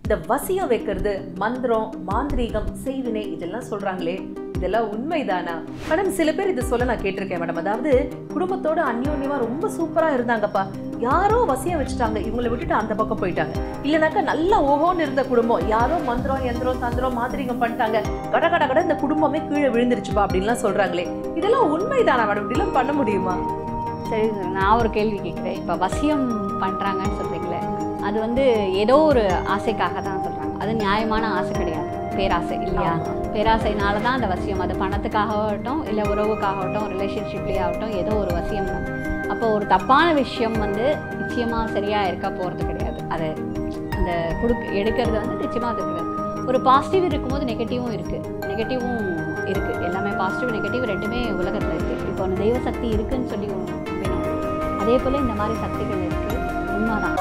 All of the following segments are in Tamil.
இந்த வசியம் வைக்கிறது மந்திரம் மாந்திரீகம் செய்வினை இதெல்லாம் சொல்றாங்களே இதெல்லாம் உண்மைதானா மேடம் சில பேர் இது சொல்ல நான் கேட்டிருக்கேன் மேடம் அதாவது குடும்பத்தோட அந்யோன்யமா ரொம்ப சூப்பரா இருந்தாங்கப்பா யாரோ வசியம் வச்சுட்டாங்க இவங்களை விட்டுட்டு அந்த பக்கம் போயிட்டாங்க இல்லைனாக்கா நல்ல ஓஹோன்னு இருந்த குடும்பம் யாரோ மந்திரம் யந்திரம் தந்திரம் மாந்திரீகம் பண்ணிட்டாங்க கட கட கட இந்த குடும்பமே கீழே விழுந்துருச்சுப்பா அப்படின்லாம் சொல்றாங்களே இதெல்லாம் உண்மைதானா மேடம் இப்படிலாம் பண்ண முடியுமா சரி சார் நான் ஒரு கேள்வி கேட்குறேன் இப்போ வசியம் பண்ணுறாங்கன்னு சொல்கிறீங்களே அது வந்து ஏதோ ஒரு ஆசைக்காக தான் சொல்கிறாங்க அது நியாயமான ஆசை கிடையாது பேராசை இல்லையா ஆமா. பேராசைனால தான் அந்த வசியம் அது பணத்துக்காகட்டும் இல்லை உறவுக்காகட்டும் ரிலேஷன்ஷிப்லேயே ஆகட்டும் ஏதோ ஒரு வசியம் தான் அப்போ ஒரு தப்பான விஷயம் வந்து நிச்சயமாக சரியாக இருக்க போகிறது கிடையாது அது அந்த கொடுக்க எடுக்கிறது வந்து நிச்சயமாக அது இருக்காது ஒரு பாசிட்டிவ் இருக்கும்போது நெகட்டிவும் இருக்குது நெகட்டிவும் இருக்குது எல்லாமே பாசிட்டிவ் நெகட்டிவ் ரெண்டுமே உலகத்தில் இருக்குது இப்போ அந்த தெய்வ சக்தி இருக்குன்னு சொல்லி நம்பினோம் அதே போல் இந்த மாதிரி சக்திகள் இருக்குது உண்மைதான்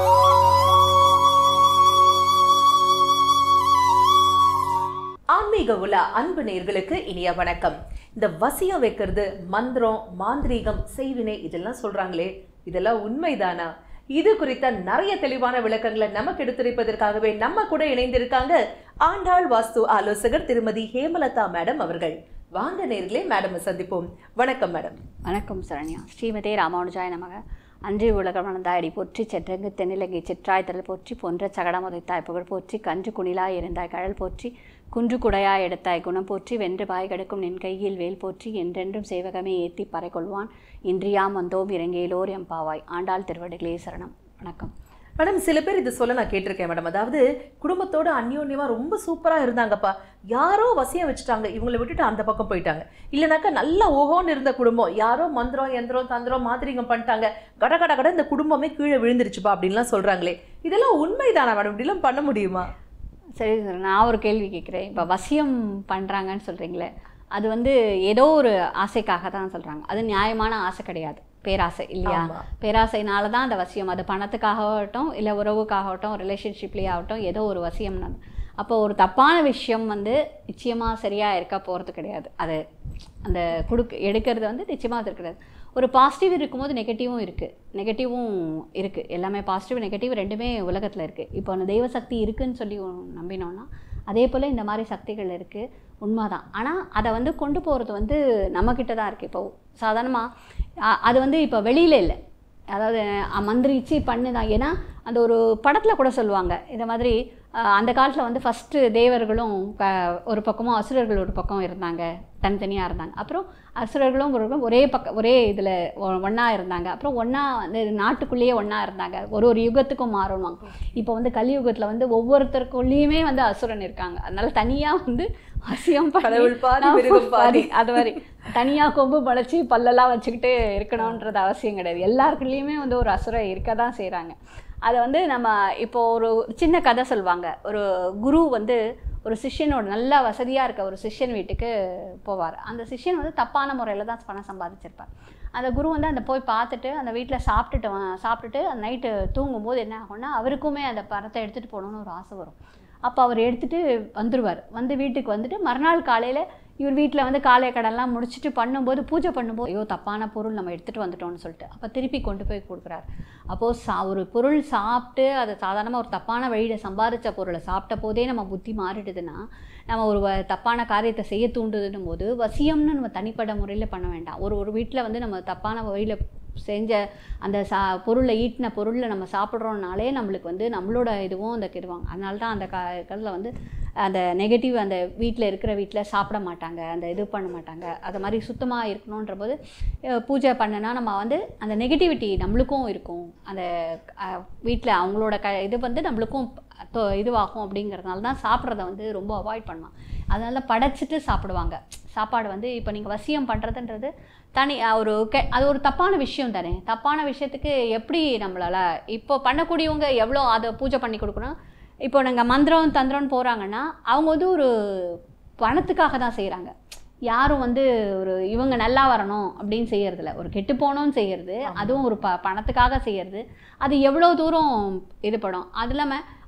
ஆன்மீக உலா அன்பு நேர்களுக்கு இனிய வணக்கம் இந்த வசியம் வைக்கிறது மந்திரம் மாந்திரீகம் செய்வினை இதெல்லாம் சொல்றாங்களே இதெல்லாம் உண்மைதானா இது குறித்த நிறைய தெளிவான விளக்கங்களை நமக்கு எடுத்துரைப்பதற்காகவே நம்ம கூட இணைந்திருக்காங்க ஆண்டாள் வாஸ்து ஆலோசகர் திருமதி ஹேமலதா மேடம் அவர்கள் வாங்க நேர்களே மேடம் சந்திப்போம் வணக்கம் மேடம் வணக்கம் சரண்யா ஸ்ரீமதே ராமானுஜாய நமக அன்றி உலகம் வளர்ந்தாயடி போற்றி செற்றங்கு தென்னிலங்கை சிற்றாய் தரல் போற்றி பொன்ற சகடமுதைத்தாய் புகழ் போற்றி கன்று குணிலாய் இருந்தாய் கழல் போற்றி குன்று குடையாய் எடுத்தாய் குணம் போற்றி வென்று பாய் கெடுக்கும் நின் கையில் வேல் போற்றி என்றென்றும் சேவகமே ஏத்தி பறை கொள்வான் இன்றியாம் வந்தோம் இறங்கியலோர் எம்பாவாய் ஆண்டாள் திருவடிகளே சரணம் வணக்கம் மேடம் சில பேர் இது சொல்ல நான் கேட்டிருக்கேன் மேடம் அதாவது குடும்பத்தோட அந்யோன்யமா ரொம்ப சூப்பரா இருந்தாங்கப்பா யாரோ வசியம் வச்சுட்டாங்க இவங்களை விட்டுட்டு அந்த பக்கம் போயிட்டாங்க இல்லைனாக்கா நல்ல ஓஹோன்னு இருந்த குடும்பம் யாரோ மந்திரம் யந்திரம் தந்திரம் மாந்திரீகம் பண்ணிட்டாங்க கட கட கட இந்த குடும்பமே கீழே விழுந்துருச்சுப்பா அப்படின்லாம் சொல்றாங்களே இதெல்லாம் உண்மைதானா மேடம் இப்படிலாம் பண்ண முடியுமா சரி சார் நான் ஒரு கேள்வி கேட்குறேன் இப்போ வசியம் பண்ணுறாங்கன்னு சொல்கிறீங்களே அது வந்து ஏதோ ஒரு ஆசைக்காக தான் சொல்கிறாங்க அது நியாயமான ஆசை கிடையாது பேராசை இல்லையா ஆமா. பேராசைனால தான் அந்த வசியம் அது பணத்துக்காகட்டும் இல்லை உறவுக்காகட்டும் ரிலேஷன்ஷிப்லேயே ஆகட்டும் ஏதோ ஒரு வசியம் நட- அப்போ ஒரு தப்பான விஷயம் வந்து நிச்சயமாக சரியாக இருக்க போகிறது கிடையாது அது அந்த கொடுக்க எடுக்கிறது வந்து நிச்சயமாக அது கிடையாது ஒரு பாசிட்டிவ் இருக்கும்போது நெகட்டிவும் இருக்குது நெகட்டிவும் இருக்குது எல்லாமே பாசிட்டிவ் நெகட்டிவ் ரெண்டுமே உலகத்தில் இருக்குது இப்போ அந்த தெய்வ சக்தி இருக்குன்னு சொல்லி நம்பினோன்னா அதே போல் இந்த மாதிரி சக்திகள் இருக்குது உண்மைதான் ஆனால் அதை வந்து கொண்டு போகிறது வந்து நம்மக்கிட்ட தான் இருக்குது இப்போ சாதாரணமாக அது வந்து இப்போ வெளியில் இல்லை அதாவது அஹ், மந்திரிச்சு பண்ணுதான் ஏன்னா அந்த ஒரு படத்தில் கூட சொல்லுவாங்க இந்த மாதிரி அஹ், அந்த காலத்தில் வந்து ஃபஸ்ட்டு தேவர்களும் க ஒரு பக்கமும் அசுரர்கள் ஒரு பக்கம் இருந்தாங்க தனித்தனியாக இருந்தாங்க அப்புறம் அசுரர்களும் ஒரு பக்கம் ஒரே பக்கம் ஒரே இதில் ஒன்றா இருந்தாங்க அப்புறம் ஒன்றா வந்து நாட்டுக்குள்ளேயே ஒன்றா இருந்தாங்க ஒரு ஒரு யுகத்துக்கும் மாறணுவாங்க இப்போ வந்து கலியுகத்தில் வந்து ஒவ்வொருத்தருக்குள்ளேயுமே வந்து அசுரன் இருக்காங்க அதனால தனியாக வந்து வசியம் பண்ணி- கடவுள் பாதி, நான் மிருகம் பாதி. அது மாதிரி தனியாக கொம்பு படைச்சி பல்லெல்லாம் வச்சுக்கிட்டு இருக்கணுன்றது அவசியம் கிடையாது எல்லாருக்குள்ளேயுமே வந்து ஒரு அசுரம் இருக்க தான் செய்கிறாங்க அதை வந்து நம்ம இப்போ ஒரு சின்ன கதை சொல்லுவாங்க ஒரு குரு வந்து ஒரு சிஷ்யனோட நல்லா வசதியாக இருக்க ஒரு சிஷ்யன் வீட்டுக்கு போவார் அந்த சிஷ்யன் வந்து தப்பான முறையில் தான் பணம் சம்பாதிச்சிருப்பார் அந்த குரு வந்து அந்த போய் பார்த்துட்டு அந்த வீட்டில் சாப்பிட்டுட்டு வ- சாப்பிட்டுட்டு அந்த நைட்டு தூங்கும்போது என்ன ஆகும்னா அவருக்குமே அந்த பணத்தை எடுத்துகிட்டு போகணுன்னு ஒரு ஆசை வரும் அப்போ அவர் எடுத்துகிட்டு வந்துடுவார் வந்து வீட்டுக்கு வந்துட்டு மறுநாள் காலையில் இவர் வீட்டில் வந்து காலை கடன்லாம் முடிச்சுட்டு பண்ணும்போது பூஜை பண்ணும்போது ஐயோ தப்பான பொருள் நம்ம எடுத்துகிட்டு வந்துட்டோம்னு சொல்லிட்டு அப்போ திருப்பி கொண்டு போய் கொடுக்குறாரு அப்போது சா ஒரு பொருள் சாப்பிட்டு அதை சாதாரணமாக ஒரு தப்பான வழியில் சம்பாதிச்ச பொருளை சாப்பிட்ட போதே நம்ம புத்தி மாறிடுதுன்னா நம்ம ஒரு வ- தப்பான காரியத்தை செய்ய தூண்டுதுன்னும் போது வசியம்னு நம்ம தனிப்பட்ட முறையில் பண்ண வேண்டாம் ஒரு ஒரு வீட்டில் வந்து நம்ம தப்பான வழியில் செஞ்ச அந்த சா பொருளை ஈட்டின பொருளை நம்ம சாப்பிட்றோம்னாலே நம்மளுக்கு வந்து நம்மளோட இதுவும் அந்த கெடுவாங்க அதனால தான் அந்த காலத்தில் வந்து அந்த நெகட்டிவ் அந்த வீட்டில் இருக்கிற வீட்டில் சாப்பிட மாட்டாங்க அந்த இது பண்ண மாட்டாங்க அது மாதிரி சுத்தமாக இருக்கணுன்ற போது அஹ், பூஜை பண்ணனா நம்ம வந்து அந்த நெகட்டிவிட்டி நம்மளுக்கும் இருக்கும் அந்த வீட்டில் அவங்களோட க இது வந்து நம்மளுக்கும் தொ- இதுவாகும் அப்படிங்கிறதுனால தான் சாப்பிட்றத வந்து ரொம்ப அவாய்ட் பண்ணுவாங்க அதனால படைச்சிட்டு சாப்பிடுவாங்க சாப்பாடு வந்து இப்போ நீங்கள் வசியம் பண்ணுறதுன்றது தனி அஹ், ஒரு கெ அது ஒரு தப்பான விஷயம் தானே தப்பான விஷயத்துக்கு எப்படி நம்மளால் இப்போ பண்ணக்கூடியவங்க எவ்வளோ அதை பூஜை பண்ணி கொடுக்கணும் இப்போ நாங்கள் மந்திரம் தந்திரம்னு போகிறாங்கன்னா அவங்க வந்து ஒரு பணத்துக்காக தான் செய்கிறாங்க யாரும் வந்து ஒரு இவங்க நல்லா வரணும் அப்படின்னு செய்யறதில்ல ஒரு கெட்டு போகணும்னு செய்யறது அதுவும் ஒரு ப பணத்துக்காக செய்யறது அது எவ்வளோ தூரம் இது படும் அது இல்லாமல்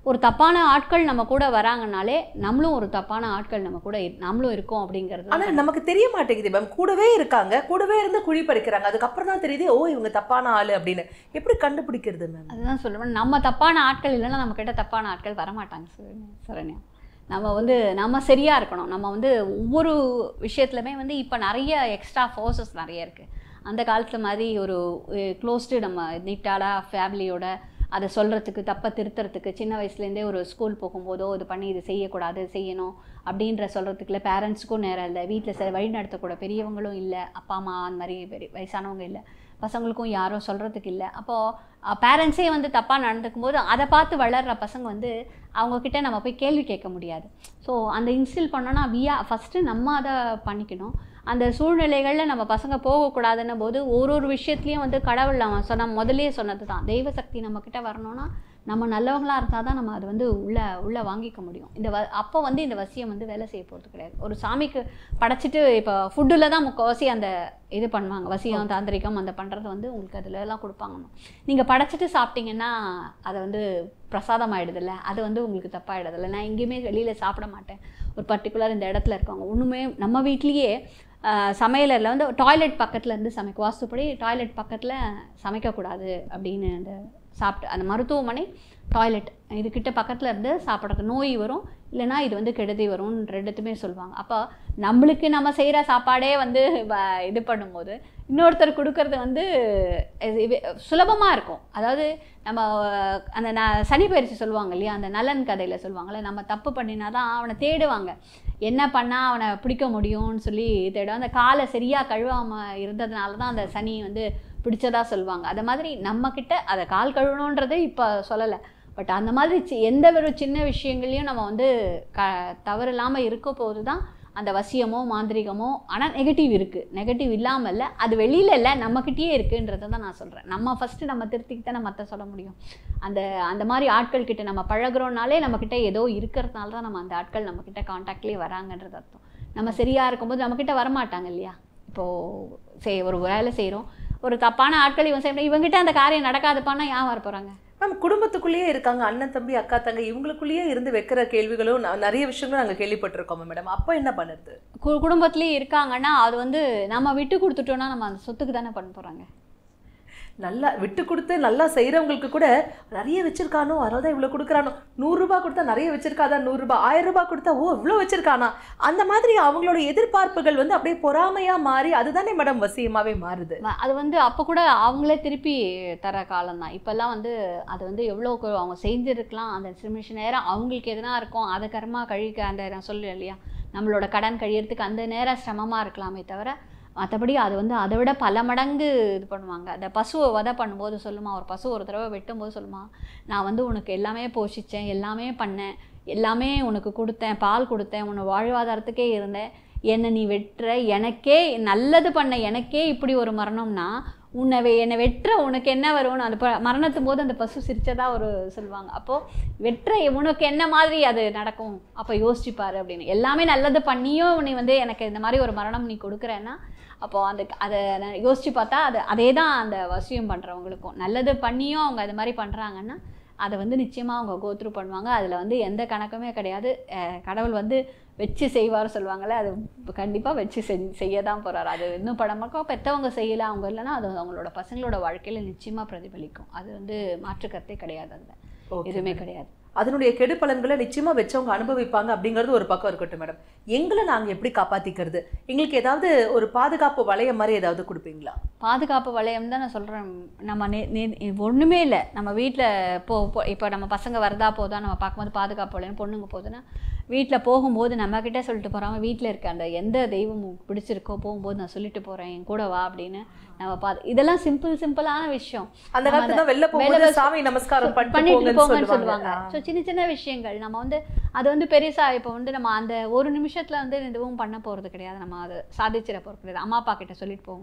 ஒரு தப்பான ஆட்கள் நம்ம கூட வராங்கனாலே நம்மளும் ஒரு தப்பான ஆட்கள் நம்ம கூட இரு- நம்மளும் இருக்கோம் அப்படிங்கிறது ஆனா நமக்கு தெரிய மாட்டேங்குது மேம் கூடவே இருக்காங்க கூடவே இருந்து குழி பறிக்கிறாங்க அதுக்கப்புறம் தான் தெரியுது ஓ இவங்க தப்பான ஆளு அப்படின்னு எப்படி கண்டுபிடிக்கிறது மேம் அதுதான் சொல்லுவேன் நம்ம தப்பான ஆட்கள் இல்லைன்னா நம்ம கிட்ட தப்பான ஆட்கள் வரமாட்டாங்க சரண்யா சரண்யா நம்ம வந்து நம்ம சரியாக இருக்கணும் நம்ம வந்து ஒவ்வொரு விஷயத்துலையுமே வந்து இப்போ நிறைய எக்ஸ்ட்ரா ஃபோர்ஸஸ் நிறைய இருக்குது அந்த காலத்தில் மாதிரி ஒரு க்ளோஸ்டு நம்ம நீட்டாடா ஃபேமிலியோட அதை சொல்கிறதுக்கு தப்பை திருத்துறதுக்கு சின்ன வயசுலேருந்தே ஒரு ஸ்கூல் போகும்போதோ இது பண்ணி இது செய்யக்கூடாது செய்யணும் அப்படின்ற சொல்கிறதுக்குள்ள பேரண்ட்ஸுக்கும் நேரம் இல்லை வீட்டில் சில வழி நடத்தக்கூட பெரியவங்களும் இல்லை அப்பா அம்மா அந்த மாதிரி பெரிய வயசானவங்க இல்லை பசங்களுக்கும் யாரும் சொல்கிறதுக்கு இல்லை அப்போது பேரண்ட்ஸே வந்து தப்பாக நடந்துக்கும் போது அதை பார்த்து வளர்கிற பசங்க வந்து அவங்கக்கிட்ட நம்ம போய் கேள்வி கேட்க முடியாது ஸோ அந்த இன்ஸ்டில் பண்ணோன்னா வியா ஃபஸ்ட்டு நம்ம அதை பண்ணிக்கணும் அந்த சூழ்நிலைகளில் நம்ம பசங்க போகக்கூடாதுன்னும் போது ஒரு ஒரு விஷயத்துலையும் வந்து கடவுள் நம்ம சொன்ன முதல்லயே சொன்னது தான் தெய்வ சக்தி நம்மக்கிட்ட வரணும்னா நம்ம நல்லவங்களாக இருந்தால் தான் நம்ம அது வந்து உள்ள உள்ளே வாங்கிக்க முடியும் இந்த வ அப்போ வந்து இந்த வசியம் வந்து வேலை செய்ய போகிறது கிடையாது ஒரு சாமிக்கு படைச்சிட்டு இப்போ ஃபுட்டில் தான் முக்கால்வாசி அந்த இது பண்ணுவாங்க வசியம் தாந்திரிகம் அந்த பண்ணுறது வந்து உங்களுக்கு அதுல எல்லாம் கொடுப்பாங்க நீங்கள் படைச்சிட்டு சாப்பிட்டீங்கன்னா அதை வந்து பிரசாதம் ஆயிடுதுல்ல அது வந்து உங்களுக்கு தப்பாயிடுதில்ல நான் எங்கேயுமே வெளியில் சாப்பிட மாட்டேன் ஒரு பர்டிகுலர் இந்த இடத்துல இருக்கவங்க ஒன்றுமே நம்ம வீட்லேயே சமையலரில் வந்து டாய்லெட் பக்கத்தில் இருந்து சமைக்க வாஸ்துப்படி டாய்லெட் பக்கத்தில் சமைக்கக்கூடாது அப்படின்னு அந்த சாப்பிட்டு அந்த மருத்துவமனை டாய்லெட் இதுக்கிட்ட பக்கத்தில் இருந்து சாப்பிட்றது நோய் வரும் இல்லைன்னா இது வந்து கெடுதி வரும்னு ரெண்டுத்துமே சொல்லுவாங்க அப்போ நம்மளுக்கு நம்ம செய்கிற சாப்பாடே வந்து வ- இது பண்ணும்போது இன்னொருத்தர் கொடுக்கறது வந்து சுலபமாக இருக்கும் அதாவது நம்ம அஹ், அந்த ந சனி பயிற்சி சொல்லுவாங்க இல்லையா அந்த நலன் கதையில் சொல்லுவாங்கள்ல நம்ம தப்பு பண்ணினா தான் அவனை தேடுவாங்க என்ன பண்ணால் அவனை பிடிக்க முடியும்னு சொல்லி தேடும் அந்த காலை சரியாக கழுவாமல் இருந்ததுனால தான் அந்த சனி வந்து பிடிச்சதா சொல்லுவாங்க அது மாதிரி நம்மக்கிட்ட அதை கால் கழுவணுன்றது இப்போ சொல்லலை பட் அந்த மாதிரி சி- எந்த ஒரு சின்ன விஷயங்களையும் நம்ம வந்து க தவறு இல்லாமல் இருக்க போது தான் அந்த வசியமோ மாந்திரிகமோ ஆனால் நெகட்டிவ் இருக்குது நெகட்டிவ் இல்லாமல் இல்லை அது வெளியில் இல்லை நம்மக்கிட்டேயே இருக்குன்றதை தான் நான் சொல்கிறேன் நம்ம ஃபஸ்ட்டு நம்ம திருத்திக்கிட்டு தானே மற்ற சொல்ல முடியும் அந்த அந்த மாதிரி ஆட்கள் கிட்ட நம்ம பழகுறோம்னாலே நம்மக்கிட்ட ஏதோ இருக்கிறதுனால தான் நம்ம அந்த ஆட்கள் நம்மக்கிட்ட காண்டாக்ட்லேயே வராங்கன்றது அர்த்தம் நம்ம சரியாக இருக்கும்போது நம்மக்கிட்ட வரமாட்டாங்க இல்லையா இப்போது செய் ஒரு வேலை செய்கிறோம் ஒரு தப்பான ஆட்கள் இவன் செய்யணும் இவங்ககிட்ட அந்த காரியம் நடக்காதுப்பான்னா ஏன் வர போகிறாங்க மேம் குடும்பத்துக்குள்ளேயே இருக்காங்க அண்ணன் தம்பி அக்கா தங்க இவங்களுக்குள்ளேயே இருந்து வைக்கிற கேள்விகளும் ந- நிறைய விஷயங்களும் நாங்க கேள்விப்பட்டிருக்கோம் மேடம் அப்போ என்ன பண்ணுறது கு குடும்பத்துலேயே இருக்காங்கன்னா அது வந்து நம்ம விட்டு கொடுத்துட்டோம்னா நம்ம அந்த சொத்துக்கு தானே பண்ண போகிறாங்க நல்லா விட்டு கொடுத்து நல்லா செய்றவங்களுக்கு கூட நிறைய வச்சிருக்கானோ அதான் இவ்வளோ கொடுக்குறானோ நூறுரூபா கொடுத்தா நிறைய வச்சிருக்காதா நூறுரூபா ஆயிரம் ரூபாய் கொடுத்தா ஓ இவ்வளோ வச்சிருக்கானா அந்த மாதிரி அவங்களோட எதிர்பார்ப்புகள் வந்து அப்படியே பொறாமையா மாறி அதுதானே மேடம் வசியமாவே மாறுது வ- அது வந்து அப்போ கூட அவங்களே திருப்பி தர காலம் தான் இப்போல்லாம் வந்து அது வந்து எவ்வளோ கு- அவங்க செஞ்சுருக்கலாம் அந்த நிமிஷ நேரம் அவங்களுக்கு எதுனா இருக்கும் அதை கர்மா கழிக்க அந்த நான் சொல்லுவேன் இல்லையா நம்மளோட கடன் கழியறதுக்கு அந்த நேரம் சிரமமாக இருக்கலாமே தவிர மற்றபடி அது வந்து அதை விட பல மடங்கு இது பண்ணுவாங்க அந்த பசுவை வதை பண்ணும்போது சொல்லுமா ஒரு பசு ஒரு தடவை வெட்டும்போது சொல்லுமா நான் வந்து உனக்கு எல்லாமே போஷித்தேன் எல்லாமே பண்ணேன் எல்லாமே உனக்கு கொடுத்தேன் பால் கொடுத்தேன் உன்னை வாழ்வாதாரத்துக்கே இருந்தேன் என்னை நீ வெட்டுற எனக்கே நல்லது பண்ண எனக்கே இப்படி ஒரு மரணம்னா உன்னை வெ என்னை வெட்டுற உனக்கு என்ன வரும்னு அந்த ப மரணத்தும் போது அந்த பசு சிரிச்சதா ஒரு சொல்லுவாங்க அப்போது வெட்டுற உனக்கு என்ன மாதிரி அது நடக்கும் அப்போ யோசிச்சுப்பாரு அப்படின்னு எல்லாமே நல்லது பண்ணியும் நீ வந்து எனக்கு இந்த மாதிரி ஒரு மரணம் நீ கொடுக்குறேன்னா அப்போது அந்த அதை நான் யோசிச்சு பார்த்தா அது அதே தான் அந்த வசியம் பண்ணுறவங்களுக்கும் நல்லது பண்ணியும் அவங்க அது மாதிரி பண்ணுறாங்கன்னா அதை வந்து நிச்சயமாக அவங்க கோத்ரூ பண்ணுவாங்க அதில் வந்து எந்த கணக்குமே கிடையாது அஹ் கடவுள் வந்து வச்சு செய்வார் சொல்லுவாங்கல்ல அது கண்டிப்பாக வச்சு செய் செய்ய தான் போகிறாரு அது இன்னும் படமாக்கோ பெற்றவங்க செய்யலை அவங்க இல்லைன்னா அது அவங்களோட பசங்களோட வாழ்க்கையில் நிச்சயமாக பிரதிபலிக்கும் அது வந்து மாற்று கருத்தே கிடையாது அதில் Okay, எதுவுமே madam. கிடையாது அதனுடைய கெடு பலன்களை நிச்சயமா வச்சவங்க அனுபவிப்பாங்க அப்படிங்கிறது ஒரு பக்கம் இருக்கட்டும் மேடம் எங்களை நாங்க எப்படி காப்பாத்திக்கிறது எங்களுக்கு ஏதாவது ஒரு பாதுகாப்பு வளையம் மாதிரி ஏதாவது கொடுப்பீங்களா பாதுகாப்பு வளையம் தான் நான் சொல்கிறேன் நம்ம நே நே ஒன்றுமே இல்லை நம்ம வீட்டில் போ போ இப்போ நம்ம பசங்க வரதா போதா நம்ம பார்க்கும்போது பாதுகாப்பு வளையம் பொண்ணுங்க போகுதுன்னா வீட்டில் போகும்போது நம்மக்கிட்ட சொல்லிட்டு போகிறாங்க வீட்டில் இருக்க அந்த எந்த தெய்வம் உங்களுக்கு பிடிச்சிருக்கோ போகும்போது நான் சொல்லிட்டு போகிறேன் என் கூட வா அப்படின்னு நம்ம பா இதெல்லாம் சிம்பிள் சிம்பிளான விஷயம் அந்த நம்ம காலத்துல தான் வெளில போகும்போது வெளில சாமி நமஸ்காரம் பண்ணிட்டு பண்ணிட்டு போங்கன்னு போங்கன்னு சொல்லுவாங்க சொல்லுவாங்க ஸோ சின்ன சின்ன விஷயங்கள் நம்ம வந்து அது வந்து பெருசா இப்போ வந்து நம்ம அந்த ஒரு நிமிஷத்துல வந்து எதுவும் பண்ண போறது கிடையாது நம்ம அதை சாதிச்சிட போகிறது கிடையாது அம்மா அப்பா கிட்ட சொல்லிட்டு போங்க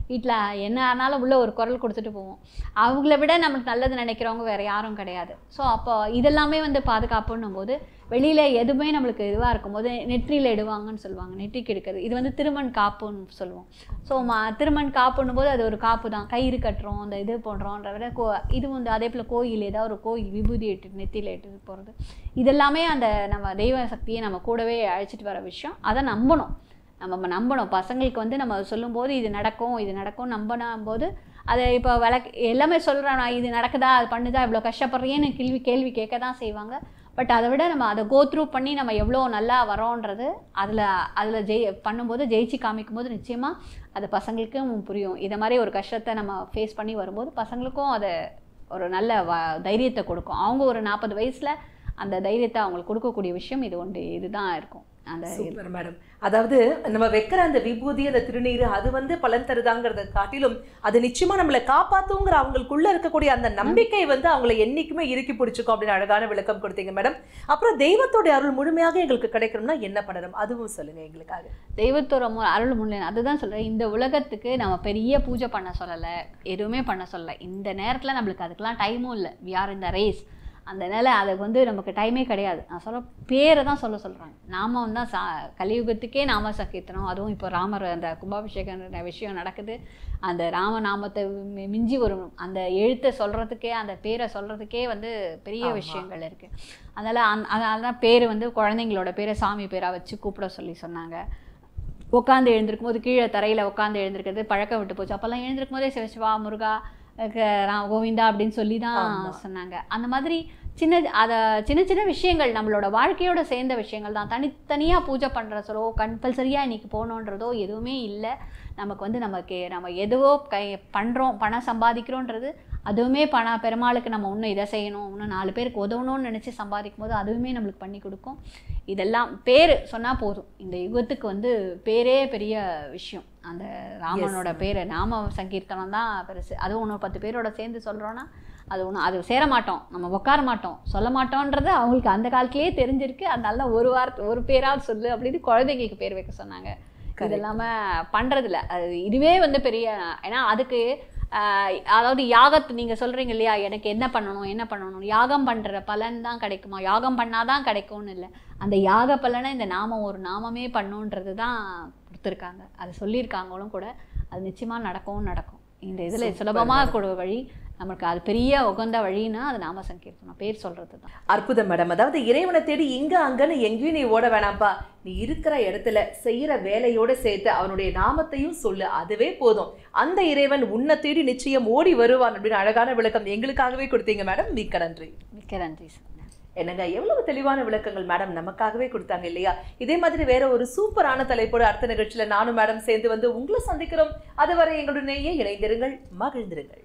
வீட்டில் என்ன ஆனாலும் உள்ள ஒரு குரல் கொடுத்துட்டு போவோம் அவங்கள விட நம்மளுக்கு நல்லது நினைக்கிறவங்க வேறு யாரும் கிடையாது ஸோ அப்போ இதெல்லாமே வந்து பாதுகாப்புன்னும் போது வெளியில் எதுவுமே நம்மளுக்கு இதுவாக இருக்கும்போது நெற்றியில் இடுவாங்கன்னு சொல்லுவாங்க நெற்றிக்கு எடுக்கிறது இது வந்து திருமண் காப்புன்னு சொல்லுவோம் ஸோ மா திருமண் காப்புன்னும் போது அது ஒரு காப்பு தான் கயிறு கட்டுறோம் அந்த இது போடுறோன்ற விட கோ இது வந்து அதே போல் கோயில் ஏதாவது ஒரு கோயில் விபூதி இட்டு நெத்தியில் இட்டு போகிறது இதெல்லாமே அந்த நம்ம தெய்வ சக்தியை நம்ம கூடவே அழைச்சிட்டு வர விஷயம் அதை நம்பணும் நம்ம நம்பணும் பசங்களுக்கு வந்து நம்ம சொல்லும்போது இது நடக்கும் இது நடக்கும் நம்பினும் போது அதை இப்போ விளக்கு எல்லாமே சொல்கிறேன் நான் இது நடக்குதா அது பண்ணுதா இவ்வளோ கஷ்டப்படுறியேன்னு கேள்வி கேள்வி கேட்க தான் செய்வாங்க பட் அதை விட நம்ம அதை கோ த்ரூ பண்ணி நம்ம எவ்வளோ நல்லா வரோன்றது அதில் அதில் ஜெய் பண்ணும்போது ஜெயிச்சு காமிக்கும் போது நிச்சயமாக அது பசங்களுக்கும் புரியும் இதை மாதிரி ஒரு கஷ்டத்தை நம்ம ஃபேஸ் பண்ணி வரும்போது பசங்களுக்கும் அதை ஒரு நல்ல வ தைரியத்தை கொடுக்கும் அவங்க ஒரு நாற்பது வயசில் அந்த தைரியத்தை அவங்களுக்கு கொடுக்கக்கூடிய விஷயம் இது ஒன்று இதுதான் இருக்கும் அந்த சூப்பர் மேடம் அதாவது நம்ம வைக்கிற அந்த விபூதி அந்த திருநீர் அது வந்து பலன் தருதாங்கிறத காட்டிலும் அது நிச்சயமா நம்மளை காப்பாத்துங்கிற அவங்களுக்குள்ள இருக்கக்கூடிய அந்த நம்பிக்கை வந்து அவங்களை என்னைக்குமே இறுக்கி பிடிச்சிக்கும் அப்படின்னு அழகான விளக்கம் கொடுத்தீங்க மேடம் அப்புறம் தெய்வத்தோட அருள் முழுமையாக எங்களுக்கு கிடைக்கணும்னா என்ன பண்ணணும் அதுவும் சொல்லுங்க எங்களுக்காக தெய்வத்தோட மு அருள் முன்னிலை அதுதான் சொல்கிறேன் இந்த உலகத்துக்கு நம்ம பெரிய பூஜை பண்ண சொல்லலை எதுவுமே பண்ண சொல்லலை இந்த நேரத்தில் நம்மளுக்கு அதுக்கெல்லாம் டைமும் இல்லை வி ஆர் இந்த ரேஸ் அந்த நிலை அதுக்கு வந்து நமக்கு டைமே கிடையாது நான் சொல்ல பேரை தான் சொல்ல சொல்கிறாங்க நாமம் தான் சா கலியுகத்துக்கே நாம சங்கீர்த்தனம் அதுவும் இப்போ ராமர் அந்த கும்பாபிஷேக விஷயம் நடக்குது அந்த ராமநாமத்தை மி- மிஞ்சி வரும் அந்த எழுத்தை சொல்கிறதுக்கே அந்த பேரை சொல்கிறதுக்கே வந்து பெரிய ஆமா. விஷயங்கள் இருக்குது அதனால் அந் அதனால தான் பேர் வந்து குழந்தைங்களோட பேரை சாமி பேராக வச்சு கூப்பிட சொல்லி சொன்னாங்க உட்காந்து எழுந்திருக்கும் போது கீழே தரையில் உட்காந்து எழுந்திருக்கிறது பழக்கம் விட்டு போச்சு அப்போல்லாம் எழுந்திருக்கும் போதே சிவசிவா முருகா க- ரா- கோவிந்தா அப்படின்னு சொல்லி தான் ஆமா. சொன்னாங்க அந்த மாதிரி சின்ன அதை சின்ன சின்ன விஷயங்கள் நம்மளோட வாழ்க்கையோட சேர்ந்த விஷயங்கள் தான் தனித்தனியாக பூஜை பண்ணுறதோ கம்பல்சரியாக இன்னைக்கு போகணுன்றதோ எதுவுமே இல்லை நமக்கு வந்து நமக்கு நம்ம எதுவோ கை பண்ணுறோம் பணம் சம்பாதிக்கிறோன்றது அதுவுமே பண பெருமாளுக்கு நம்ம இன்னும் இதை செய்யணும் இன்னும் நாலு பேருக்கு உதவணும்னு நினச்சி சம்பாதிக்கும் போது அதுவுமே நம்மளுக்கு பண்ணி கொடுக்கும் இதெல்லாம் பேர் சொன்னால் போதும் இந்த யுகத்துக்கு வந்து பேரே பெரிய விஷயம் அந்த ராமனோட பேரை நாம சங்கீர்த்தனம் தான் பெருசு அதுவும் இன்னும் பத்து பேரோட சேர்ந்து சொல்கிறோன்னா அது ஒன்றும் அது சேர மாட்டோம் நம்ம உட்கார மாட்டோம் சொல்ல மாட்டோன்றது அவங்களுக்கு அந்த காலத்திலேயே தெரிஞ்சிருக்கு அதனால ஒரு வார்த்தை ஒரு பேராவது சொல்லு அப்படின்னு குழந்தைங்களுக்கு பேர் வைக்க சொன்னாங்க இது இல்லாமல் பண்ணுறதில்ல அது இதுவே வந்து பெரிய ஏன்னா அதுக்கு ஆஹ், அதாவது யாகத்து நீங்கள் சொல்கிறீங்க இல்லையா எனக்கு என்ன பண்ணணும் என்ன பண்ணணும் யாகம் பண்ணுற பலன் தான் கிடைக்குமா யாகம் பண்ணாதான் கிடைக்கும்னு இல்லை அந்த யாக பலனை இந்த நாமம் ஒரு நாமமே பண்ணுன்றது தான் கொடுத்துருக்காங்க அது சொல்லியிருக்காங்களும் கூட அது நிச்சயமாக நடக்கவும் நடக்கும் இந்த இதில் Super, சுலபமாக கூட வழி நமக்கு அது பெரிய உகந்த வழின்னா அது நாம சங்கீர்த்தனம் பேர் சொல்கிறது தான் அற்புதம் மேடம் அதாவது இறைவனை தேடி இங்க அங்கன்னு எங்கேயும் நீ ஓட வேணாம்ப்பா நீ இருக்கிற இடத்துல செய்யற வேலையோட சேர்த்து அவனுடைய நாமத்தையும் சொல்லு அதுவே போதும் அந்த இறைவன் உன்னை தேடி நிச்சயம் ஓடி வருவான் அப்படின்னு அழகான விளக்கம் எங்களுக்காகவே கொடுத்தீங்க மேடம் மிக்க நன்றி மிக்க நன்றி சார் என்னங்க எவ்வளவு தெளிவான விளக்கங்கள் மேடம் நமக்காகவே கொடுத்தாங்க இல்லையா இதே மாதிரி வேற ஒரு சூப்பரான தலைப்போடு அடுத்த நிகழ்ச்சியில நானும் மேடம் சேர்ந்து வந்து உங்களை சந்திக்கிறோம் அதுவரை எங்களுடைய இணைந்திருங்கள் மகிழ்ந்திருங்கள்